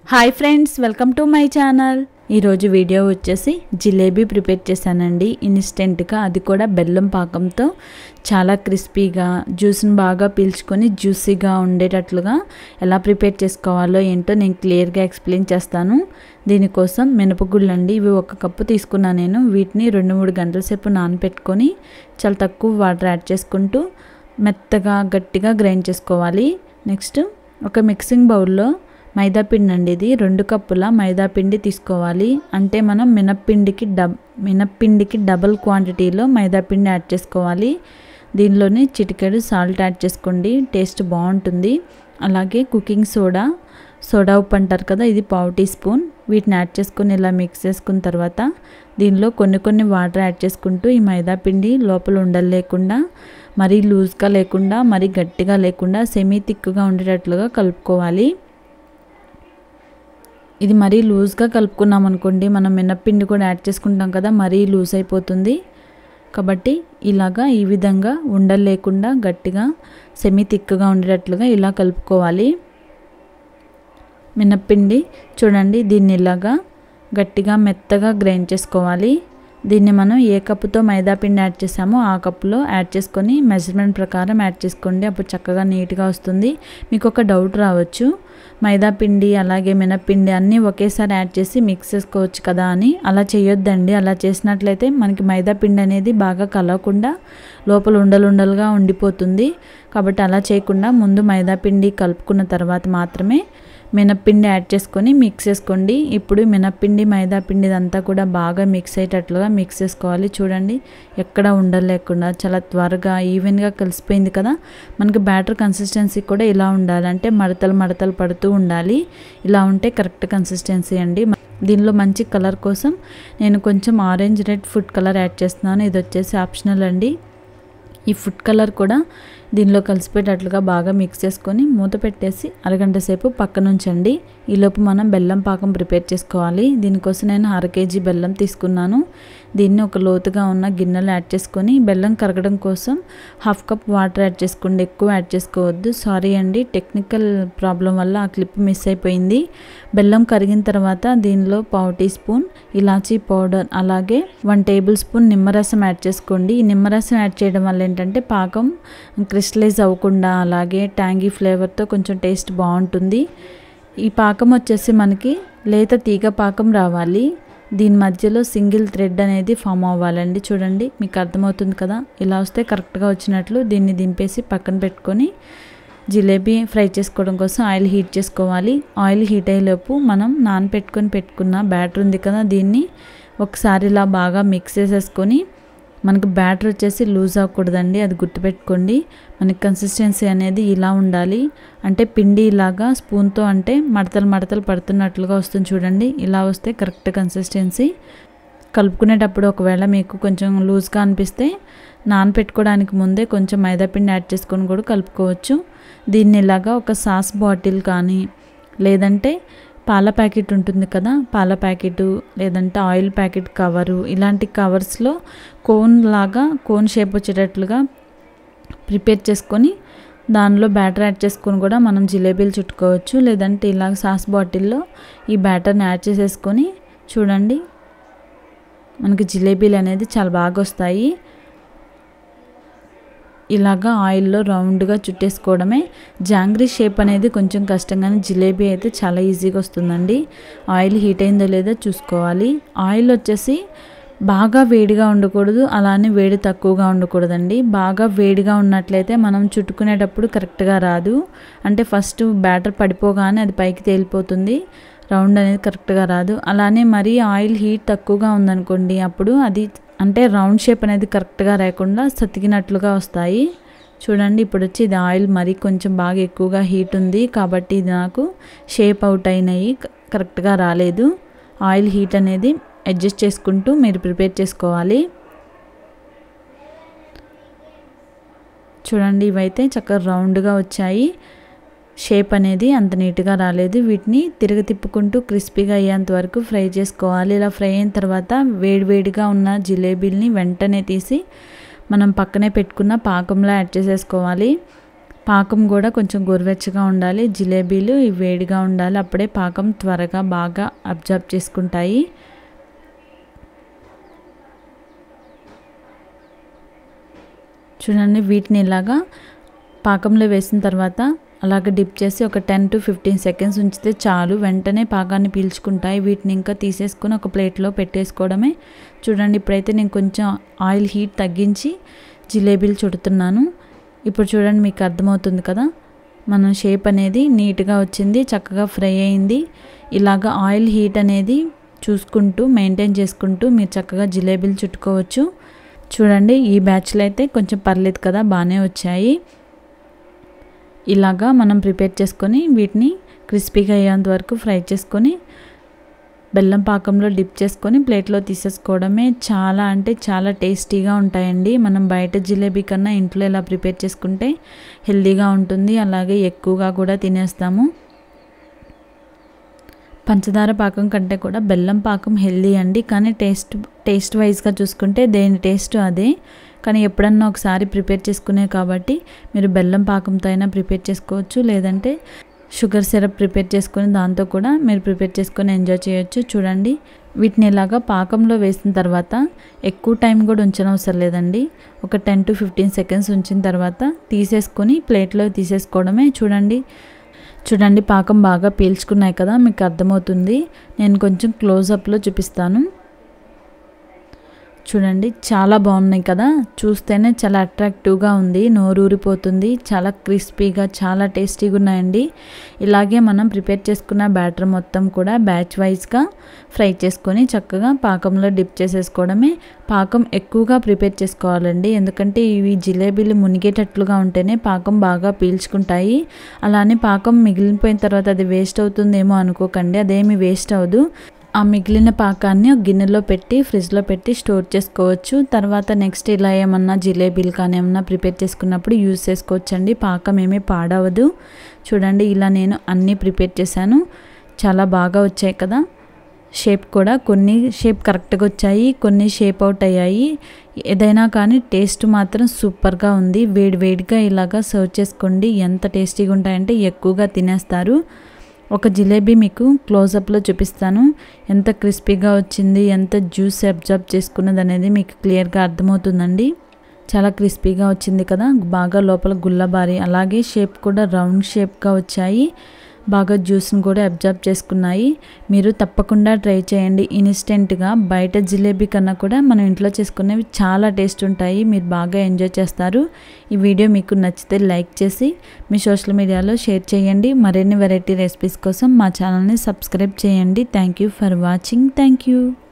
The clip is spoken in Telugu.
hi friends welcome to my channel ఈరోజు వీడియో వచ్చేసి జిలేబీ ప్రిపేర్ చేశానండి ఇన్స్టెంట్గా అది కూడా బెల్లం పాకంతో చాలా క్రిస్పీగా జ్యూస్ని బాగా పీల్చుకొని జ్యూసీగా ఉండేటట్లుగా ఎలా ప్రిపేర్ చేసుకోవాలో ఏంటో నేను క్లియర్గా ఎక్స్ప్లెయిన్ చేస్తాను దీనికోసం మినపగుళ్ళు అండి ఇవి ఒక కప్పు తీసుకున్నాను నేను వీటిని రెండు మూడు గంటల సేపు నానబెట్టుకొని చాలా తక్కువ వాటర్ యాడ్ చేసుకుంటూ మెత్తగా గట్టిగా గ్రైండ్ చేసుకోవాలి నెక్స్ట్ ఒక మిక్సింగ్ బౌల్లో మైదా పిండి అండి ఇది రెండు కప్పుల మైదా పిండి తీసుకోవాలి అంటే మనం మినప్పిండికి డబ్ మినప్పిండికి డబల్ క్వాంటిటీలో మైదా పిండి యాడ్ చేసుకోవాలి దీనిలోనే చిటికెడు సాల్ట్ యాడ్ చేసుకోండి టేస్ట్ బాగుంటుంది అలాగే కుకింగ్ సోడా సోడా ఉప్పు అంటారు కదా ఇది పావు టీ స్పూన్ వీటిని యాడ్ చేసుకొని ఇలా మిక్స్ చేసుకున్న తర్వాత దీనిలో కొన్ని కొన్ని వాటర్ యాడ్ చేసుకుంటూ ఈ మైదా పిండి లోపల ఉండలు లేకుండా మరీ లూజ్గా లేకుండా మరీ గట్టిగా లేకుండా సెమీ థిక్గా ఉండేటట్లుగా కలుపుకోవాలి ఇది మరీ లూజ్గా కలుపుకున్నాం అనుకోండి మనం మినప్పిండి కూడా యాడ్ చేసుకుంటాం కదా మరీ లూజ్ అయిపోతుంది కాబట్టి ఇలాగా ఈ విధంగా ఉండలు లేకుండా గట్టిగా సెమీ థిక్గా ఉండేటట్లుగా ఇలా కలుపుకోవాలి మినప్పిండి చూడండి దీన్ని ఇలాగా గట్టిగా మెత్తగా గ్రైండ్ చేసుకోవాలి దీన్ని మనం ఏ కప్పుతో మైదా పిండి యాడ్ చేసామో ఆ కప్పులో యాడ్ చేసుకొని మెజర్మెంట్ ప్రకారం యాడ్ చేసుకోండి అప్పుడు చక్కగా నీట్గా వస్తుంది మీకు ఒక డౌట్ రావచ్చు మైదా పిండి అలాగే మినప్పిండి అన్నీ ఒకేసారి యాడ్ చేసి మిక్స్ చేసుకోవచ్చు కదా అని అలా చేయొద్దండి అలా చేసినట్లయితే మనకి మైదా పిండి అనేది బాగా కలవకుండా లోపల ఉండలు ఉండలుగా ఉండిపోతుంది కాబట్టి అలా చేయకుండా ముందు మైదా పిండి కలుపుకున్న తర్వాత మాత్రమే మినప్పిండి యాడ్ చేసుకొని మిక్స్ చేసుకోండి ఇప్పుడు మినప్పిండి మైదా పిండి ఇదంతా కూడా బాగా మిక్స్ అయ్యేటట్లుగా మిక్స్ చేసుకోవాలి చూడండి ఎక్కడ ఉండలేకుండా చాలా త్వరగా ఈవెన్గా కలిసిపోయింది కదా మనకి బ్యాటర్ కన్సిస్టెన్సీ కూడా ఇలా ఉండాలి అంటే మడతలు మడతలు పడుతూ ఉండాలి ఇలా ఉంటే కరెక్ట్ కన్సిస్టెన్సీ అండి దీనిలో మంచి కలర్ కోసం నేను కొంచెం orange red food colour add చేస్తున్నాను ఇది వచ్చేసి ఆప్షనల్ అండి ఈ ఫుడ్ కలర్ కూడా దీనిలో కలిసిపోయేటట్లుగా బాగా మిక్స్ చేసుకొని మూత పెట్టేసి అరగంట సేపు పక్కన ఉంచండి ఈలోపు మనం బెల్లం పాకం ప్రిపేర్ చేసుకోవాలి దీనికోసం నేను అర కేజీ బెల్లం తీసుకున్నాను దీన్ని ఒక లోతుగా ఉన్న గిన్నెలో యాడ్ చేసుకొని బెల్లం కరగడం కోసం హాఫ్ కప్ వాటర్ యాడ్ చేసుకోండి ఎక్కువ యాడ్ చేసుకోవద్దు సారీ అండి టెక్నికల్ ప్రాబ్లం వల్ల ఆ క్లిప్ మిస్ అయిపోయింది బెల్లం కరిగిన తర్వాత దీనిలో పావు టీ స్పూన్ ఇలాచీ పౌడర్ అలాగే వన్ టేబుల్ స్పూన్ నిమ్మరసం యాడ్ చేసుకోండి ఈ నిమ్మరసం యాడ్ చేయడం వల్ల ఏంటంటే పాకం క్రిస్టలైజ్ అవ్వకుండా అలాగే ట్యాంగీ ఫ్లేవర్తో కొంచెం టేస్ట్ బాగుంటుంది ఈ పాకం వచ్చేసి మనకి లేత తీగ పాకం రావాలి దీని మధ్యలో సింగిల్ థ్రెడ్ అనేది ఫామ్ అవ్వాలండి చూడండి మీకు అర్థమవుతుంది కదా ఇలా వస్తే కరెక్ట్గా వచ్చినట్లు దీన్ని దింపేసి పక్కన పెట్టుకొని జిలేబీ ఫ్రై చేసుకోవడం కోసం ఆయిల్ హీట్ చేసుకోవాలి ఆయిల్ హీట్ అయ్యేలోపు మనం నానపెట్టుకొని పెట్టుకున్న బ్యాటర్ ఉంది కదా దీన్ని ఒకసారి ఇలా బాగా మిక్స్ చేసేసుకొని మనకి బ్యాటర్ వచ్చేసి లూజ్ అవ్వకూడదండి అది గుర్తుపెట్టుకోండి మనకి కన్సిస్టెన్సీ అనేది ఇలా ఉండాలి అంటే పిండి ఇలాగా స్పూన్తో అంటే మడతలు మడతలు పడుతున్నట్లుగా వస్తుంది చూడండి ఇలా వస్తే కరెక్ట్ కన్సిస్టెన్సీ కలుపుకునేటప్పుడు ఒకవేళ మీకు కొంచెం లూజ్గా అనిపిస్తే నానపెట్టుకోవడానికి ముందే కొంచెం మైదాపిండి యాడ్ చేసుకొని కూడా కలుపుకోవచ్చు దీన్ని ఇలాగా ఒక సాస్ బాటిల్ కానీ లేదంటే పాల ప్యాకెట్ ఉంటుంది కదా పాల ప్యాకెట్ లేదంటే ఆయిల్ ప్యాకెట్ కవరు ఇలాంటి కవర్స్లో కోన్ లాగా కోన్ షేప్ వచ్చేటట్లుగా ప్రిపేర్ చేసుకొని దానిలో బ్యాటర్ యాడ్ చేసుకొని కూడా మనం జిలేబీలు చుట్టుకోవచ్చు లేదంటే ఇలాగ సాస్ బాటిల్లో ఈ బ్యాటర్ని యాడ్ చేసేసుకొని చూడండి మనకి జిలేబీలు అనేది చాలా బాగా వస్తాయి ఇలాగా ఆయిల్లో రౌండ్గా చుట్టేసుకోవడమే జాంగ్రీ షేప్ అనేది కొంచెం కష్టంగానే జిలేబీ అయితే చాలా ఈజీగా వస్తుందండి ఆయిల్ హీట్ అయిందో లేదో చూసుకోవాలి ఆయిల్ వచ్చేసి బాగా వేడిగా ఉండకూడదు అలానే వేడి తక్కువగా ఉండకూడదండి బాగా వేడిగా ఉన్నట్లయితే మనం చుట్టుకునేటప్పుడు కరెక్ట్గా రాదు అంటే ఫస్ట్ బ్యాటర్ పడిపోగానే అది పైకి తేలిపోతుంది రౌండ్ అనేది కరెక్ట్గా రాదు అలానే మరీ ఆయిల్ హీట్ తక్కువగా ఉందనుకోండి అప్పుడు అది అంటే రౌండ్ షేప్ అనేది కరెక్ట్గా రాకుండా సతికినట్లుగా వస్తాయి చూడండి ఇప్పుడు వచ్చి ఇది ఆయిల్ మరీ కొంచెం బాగా ఎక్కువగా హీట్ ఉంది కాబట్టి ఇది నాకు షేప్ అవుట్ అయినాయి కరెక్ట్గా రాలేదు ఆయిల్ హీట్ అనేది అడ్జస్ట్ చేసుకుంటూ మీరు ప్రిపేర్ చేసుకోవాలి చూడండి ఇవైతే చక్కగా రౌండ్గా వచ్చాయి షేప్ అనేది అంత నీట్గా రాలేదు వీటిని తిరగ తిప్పుకుంటూ క్రిస్పీగా అయ్యేంత వరకు ఫ్రై చేసుకోవాలి ఇలా ఫ్రై అయిన తర్వాత వేడివేడిగా ఉన్న జిలేబీల్ని వెంటనే తీసి మనం పక్కనే పెట్టుకున్న పాకంలో యాడ్ చేసేసుకోవాలి పాకం కూడా కొంచెం గోరువెచ్చగా ఉండాలి జిలేబీలు ఇవి వేడిగా ఉండాలి అప్పుడే పాకం త్వరగా బాగా అబ్జర్వ్ చేసుకుంటాయి చూడండి వీటిని ఇలాగా పాకంలో వేసిన తర్వాత అలాగ డిప్ చేసి ఒక టెన్ టు ఫిఫ్టీన్ సెకండ్స్ ఉంచితే చాలు వెంటనే పాకాన్ని పీల్చుకుంటాయి వీటిని ఇంకా తీసేసుకొని ఒక ప్లేట్లో పెట్టేసుకోవడమే చూడండి ఇప్పుడైతే నేను కొంచెం ఆయిల్ హీట్ తగ్గించి జిలేబీలు చుడుతున్నాను ఇప్పుడు చూడండి మీకు అర్థమవుతుంది కదా మన షేప్ అనేది నీట్గా వచ్చింది చక్కగా ఫ్రై అయింది ఇలాగ ఆయిల్ హీట్ అనేది చూసుకుంటూ మెయింటైన్ చేసుకుంటూ మీరు చక్కగా జిలేబీలు చుట్టుకోవచ్చు చూడండి ఈ బ్యాచ్లో అయితే కొంచెం పర్లేదు కదా బాగానే వచ్చాయి ఇలాగా మనం ప్రిపేర్ చేసుకొని వీటిని క్రిస్పీగా అయ్యేంత వరకు ఫ్రై చేసుకొని బెల్లం పాకంలో డిప్ చేసుకొని ప్లేట్లో తీసేసుకోవడమే చాలా అంటే చాలా టేస్టీగా ఉంటాయండి మనం బయట జిలేబీ కన్నా ఇంట్లో ఇలా ప్రిపేర్ చేసుకుంటే హెల్తీగా ఉంటుంది అలాగే ఎక్కువగా కూడా తినేస్తాము పంచదార పాకం కంటే కూడా బెల్లం పాకం హెల్దీ అండి కానీ టేస్ట్ టేస్ట్ వైజ్గా చూసుకుంటే దేని టేస్ట్ అదే కానీ ఎప్పుడన్నా ఒకసారి ప్రిపేర్ చేసుకునే కాబట్టి మీరు బెల్లం పాకంతో అయినా ప్రిపేర్ చేసుకోవచ్చు లేదంటే షుగర్ సిరప్ ప్రిపేర్ చేసుకొని దాంతో కూడా మీరు ప్రిపేర్ చేసుకొని ఎంజాయ్ చేయొచ్చు చూడండి వీటిని ఇలాగా పాకంలో వేసిన తర్వాత ఎక్కువ టైం కూడా ఉంచనవసరం లేదండి ఒక టెన్ టు ఫిఫ్టీన్ సెకండ్స్ ఉంచిన తర్వాత తీసేసుకొని ప్లేట్లో తీసేసుకోవడమే చూడండి చూడండి పాకం బాగా పీల్చుకున్నాయి కదా మీకు అర్థమవుతుంది నేను కొంచెం క్లోజప్లో చూపిస్తాను చూడండి చాలా బాగున్నాయి కదా చూస్తేనే చాలా అట్రాక్టివ్గా ఉంది నోరూరిపోతుంది చాలా క్రిస్పీగా చాలా టేస్టీగా ఉన్నాయండి ఇలాగే మనం ప్రిపేర్ చేసుకున్న బ్యాటర్ మొత్తం కూడా బ్యాచ్ వైజ్గా ఫ్రై చేసుకొని చక్కగా పాకంలో డిప్ చేసేసుకోవడమే పాకం ఎక్కువగా ప్రిపేర్ చేసుకోవాలండి ఎందుకంటే ఇవి జిలేబీలు మునిగేటట్లుగా ఉంటేనే పాకం బాగా పీల్చుకుంటాయి అలానే పాకం మిగిలిపోయిన తర్వాత అది వేస్ట్ అవుతుందేమో అనుకోకండి అదేమి వేస్ట్ అవ్వదు ఆ మిగిలిన పాకాన్ని ఒక గిన్నెలో పెట్టి ఫ్రిడ్జ్లో పెట్టి స్టోర్ చేసుకోవచ్చు తర్వాత నెక్స్ట్ ఇలా ఏమన్నా జిలేబీలు కానీ ఏమన్నా ప్రిపేర్ చేసుకున్నప్పుడు యూజ్ చేసుకోవచ్చండి పాకం ఏమీ పాడవదు చూడండి ఇలా నేను అన్నీ ప్రిపేర్ చేశాను చాలా బాగా వచ్చాయి కదా షేప్ కూడా కొన్ని షేప్ కరెక్ట్గా వచ్చాయి కొన్ని షేప్ అవుట్ అయ్యాయి ఏదైనా కానీ టేస్ట్ మాత్రం సూపర్గా ఉంది వేడి వేడిగా ఇలాగా సర్వ్ చేసుకోండి ఎంత టేస్టీగా ఉంటాయంటే ఎక్కువగా తినేస్తారు ఒక జిలేబీ మీకు క్లోజప్లో చూపిస్తాను ఎంత క్రిస్పీగా వచ్చింది ఎంత జ్యూస్ అబ్జర్బ్ చేసుకున్నది అనేది మీకు క్లియర్గా అర్థమవుతుందండి చాలా క్రిస్పీగా వచ్చింది కదా బాగా లోపల గుల్లబారి అలాగే షేప్ కూడా రౌండ్ షేప్గా వచ్చాయి బాగా జ్యూస్ని కూడా అబ్జర్బ్ చేసుకున్నాయి మీరు తప్పకుండా ట్రై చేయండి ఇన్స్టెంట్గా బయట జిలేబీ కన్నా కూడా మనం ఇంట్లో చేసుకునేవి చాలా టేస్ట్ ఉంటాయి మీరు బాగా ఎంజాయ్ చేస్తారు ఈ వీడియో మీకు నచ్చితే లైక్ చేసి మీ సోషల్ మీడియాలో షేర్ చేయండి మరిన్ని వెరైటీ రెసిపీస్ కోసం మా ఛానల్ని సబ్స్క్రైబ్ చేయండి thank you for watching thank you